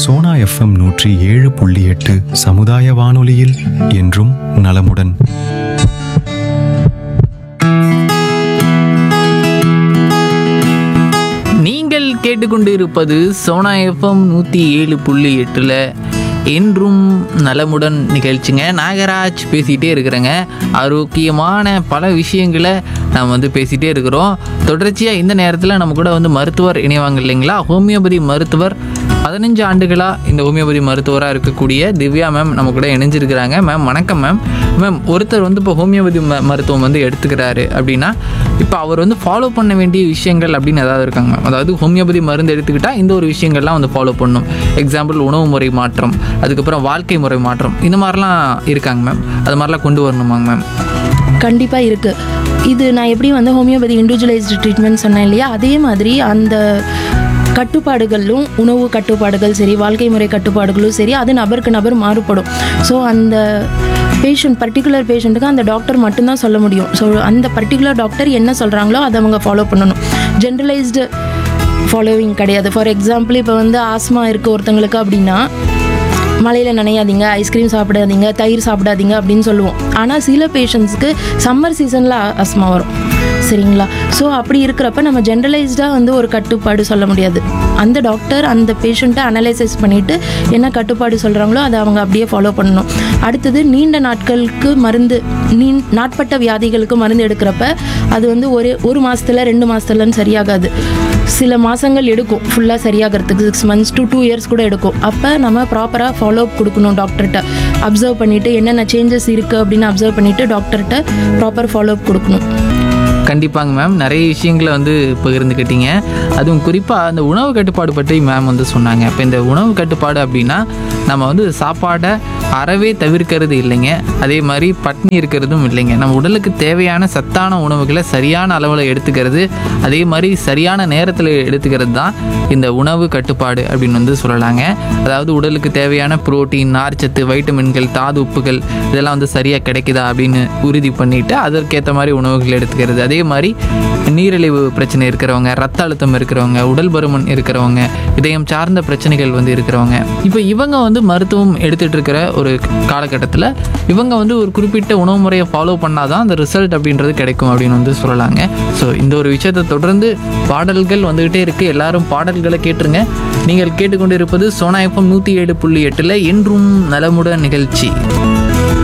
Sona FM நூற்றி ஏழு புள்ளி எட்டு சமுதாய வானொலியில் என்றும் நலமுடன் நீங்கள் கேட்டுக்கொண்டு இருப்பது சோனா எஃப்எம் நூற்றி ஏழு புள்ளி எட்டில் என்றும் நலமுடன் நிகழ்ச்சிங்க நாகராஜ் பேசிகிட்டே இருக்கிறேங்க ஆரோக்கியமான பல விஷயங்களை நாம் வந்து பேசிகிட்டே இருக்கிறோம் தொடர்ச்சியாக இந்த நேரத்தில் நம்ம கூட வந்து மருத்துவர் இணைவாங்க இல்லைங்களா ஹோமியோபதி மருத்துவர் பதினஞ்சு ஆண்டுகளாக இந்த ஹோமியோபதி மருத்துவராக இருக்கக்கூடிய திவ்யா மேம் நம்ம கூட இணைஞ்சிருக்கிறாங்க மேம் வணக்கம் மேம் மேம் ஒருத்தர் வந்து இப்போ ஹோமியோபதி ம மருத்துவம் வந்து எடுத்துக்கிறாரு அப்படின்னா இப்போ அவர் வந்து ஃபாலோ பண்ண வேண்டிய விஷயங்கள் அப்படின்னு ஏதாவது இருக்காங்க மேம் அதாவது ஹோமியோபதி மருந்து எடுத்துக்கிட்டால் இந்த ஒரு விஷயங்கள்லாம் வந்து ஃபாலோ பண்ணணும் எக்ஸாம்பிள் உணவு முறை மாற்றம் அதுக்கப்புறம் வாழ்க்கை முறை மாற்றம் இந்த மாதிரிலாம் இருக்காங்க மேம் அது மாதிரிலாம் கொண்டு வரணுமாங்க மேம் கண்டிப்பாக இருக்குது இது நான் எப்படி வந்து ஹோமியோபதி இண்டிவிஜுவலைஸ்டு ட்ரீட்மெண்ட் சொன்னேன் இல்லையா அதே மாதிரி அந்த கட்டுப்பாடுகளும் உணவு கட்டுப்பாடுகள் சரி வாழ்க்கை முறை கட்டுப்பாடுகளும் சரி அது நபருக்கு நபர் மாறுபடும் ஸோ அந்த பேஷண்ட் பர்டிகுலர் பேஷண்ட்டுக்கு அந்த டாக்டர் மட்டும்தான் சொல்ல முடியும் ஸோ அந்த பர்டிகுலர் டாக்டர் என்ன சொல்கிறாங்களோ அதை அவங்க ஃபாலோ பண்ணணும் ஜென்ரலைஸ்டு ஃபாலோவிங் கிடையாது ஃபார் எக்ஸாம்பிள் இப்போ வந்து ஆஸ்மா இருக்குது ஒருத்தங்களுக்கு அப்படின்னா மழையில் நனையாதீங்க ஐஸ்கிரீம் சாப்பிடாதீங்க தயிர் சாப்பிடாதீங்க அப்படின்னு சொல்லுவோம் ஆனால் சில பேஷண்ட்ஸ்க்கு சம்மர் சீசனில் அஸ்மா வரும் சரிங்களா ஸோ அப்படி இருக்கிறப்ப நம்ம ஜென்ரலைஸ்டாக வந்து ஒரு கட்டுப்பாடு சொல்ல முடியாது அந்த டாக்டர் அந்த பேஷண்ட்டை அனலைசிஸ் பண்ணிவிட்டு என்ன கட்டுப்பாடு சொல்கிறாங்களோ அதை அவங்க அப்படியே ஃபாலோ பண்ணணும் அடுத்தது நீண்ட நாட்களுக்கு மருந்து நீ நாட்பட்ட வியாதிகளுக்கு மருந்து எடுக்கிறப்ப அது வந்து ஒரு ஒரு மாதத்தில் ரெண்டு மாதத்துலன்னு சரியாகாது சில மாதங்கள் எடுக்கும் ஃபுல்லாக சரியாகிறதுக்கு six months to two years கூட எடுக்கும் அப்போ நம்ம ப்ராப்பராக ஃபாலோ அப் கொடுக்கணும் டாக்டர்கிட்ட அப்சர்வ் பண்ணிவிட்டு என்னென்ன சேஞ்சஸ் இருக்குது அப்படின்னு அப்சர்வ் பண்ணிவிட்டு டாக்டர்கிட்ட ப்ராப்பர் ஃபாலோ அப் கொடுக்கணும் கண்டிப்பாங்க மேம் நிறைய விஷயங்களை வந்து பகிர்ந்துக்கிட்டீங்க அதுவும் குறிப்பாக அந்த உணவு கட்டுப்பாடு பற்றி மேம் வந்து சொன்னாங்க இப்போ இந்த உணவு கட்டுப்பாடு அப்படின்னா நம்ம வந்து சாப்பாடை அறவே தவிர்க்கிறது இல்லைங்க அதே மாதிரி பட்னி இருக்கிறதும் இல்லைங்க நம்ம உடலுக்கு தேவையான சத்தான உணவுகளை சரியான அளவில் எடுத்துக்கிறது அதே மாதிரி சரியான நேரத்தில் எடுத்துக்கிறது தான் இந்த உணவு கட்டுப்பாடு அப்படின்னு வந்து சொல்லலாங்க அதாவது உடலுக்கு தேவையான புரோட்டீன் நார்ச்சத்து வைட்டமின்கள் தாது உப்புகள் இதெல்லாம் வந்து சரியாக கிடைக்குதா அப்படின்னு உறுதி பண்ணிட்டு அதற்கேற்ற மாதிரி உணவுகள் எடுத்துக்கிறது அதே மாதிரி நீரிழிவு பிரச்சனை இருக்கிறவங்க ரத்த அழுத்தம் இருக்கிறவங்க உடல் பருமன் இருக்கிறவங்க இதயம் சார்ந்த பிரச்சனைகள் வந்து இருக்கிறவங்க இப்போ இவங்க வந்து மருத்துவம் எடுத்துட்டு இருக்கிற ஒரு காலகட்டத்தில் இவங்க வந்து ஒரு குறிப்பிட்ட உணவு முறையை ஃபாலோ பண்ணாதான் அந்த ரிசல்ட் அப்படின்றது கிடைக்கும் அப்படின்னு வந்து சொல்லலாங்க ஸோ இந்த ஒரு விஷயத்தை தொடர்ந்து பாடல்கள் வந்துகிட்டே இருக்கு எல்லாரும் பாடல்களை கேட்டுருங்க நீங்கள் கேட்டுக்கொண்டு இருப்பது சோனா எஃப்எம் நூற்றி ஏழு புள்ளி எட்டில் என்றும் நலமுடன் நிகழ்ச்சி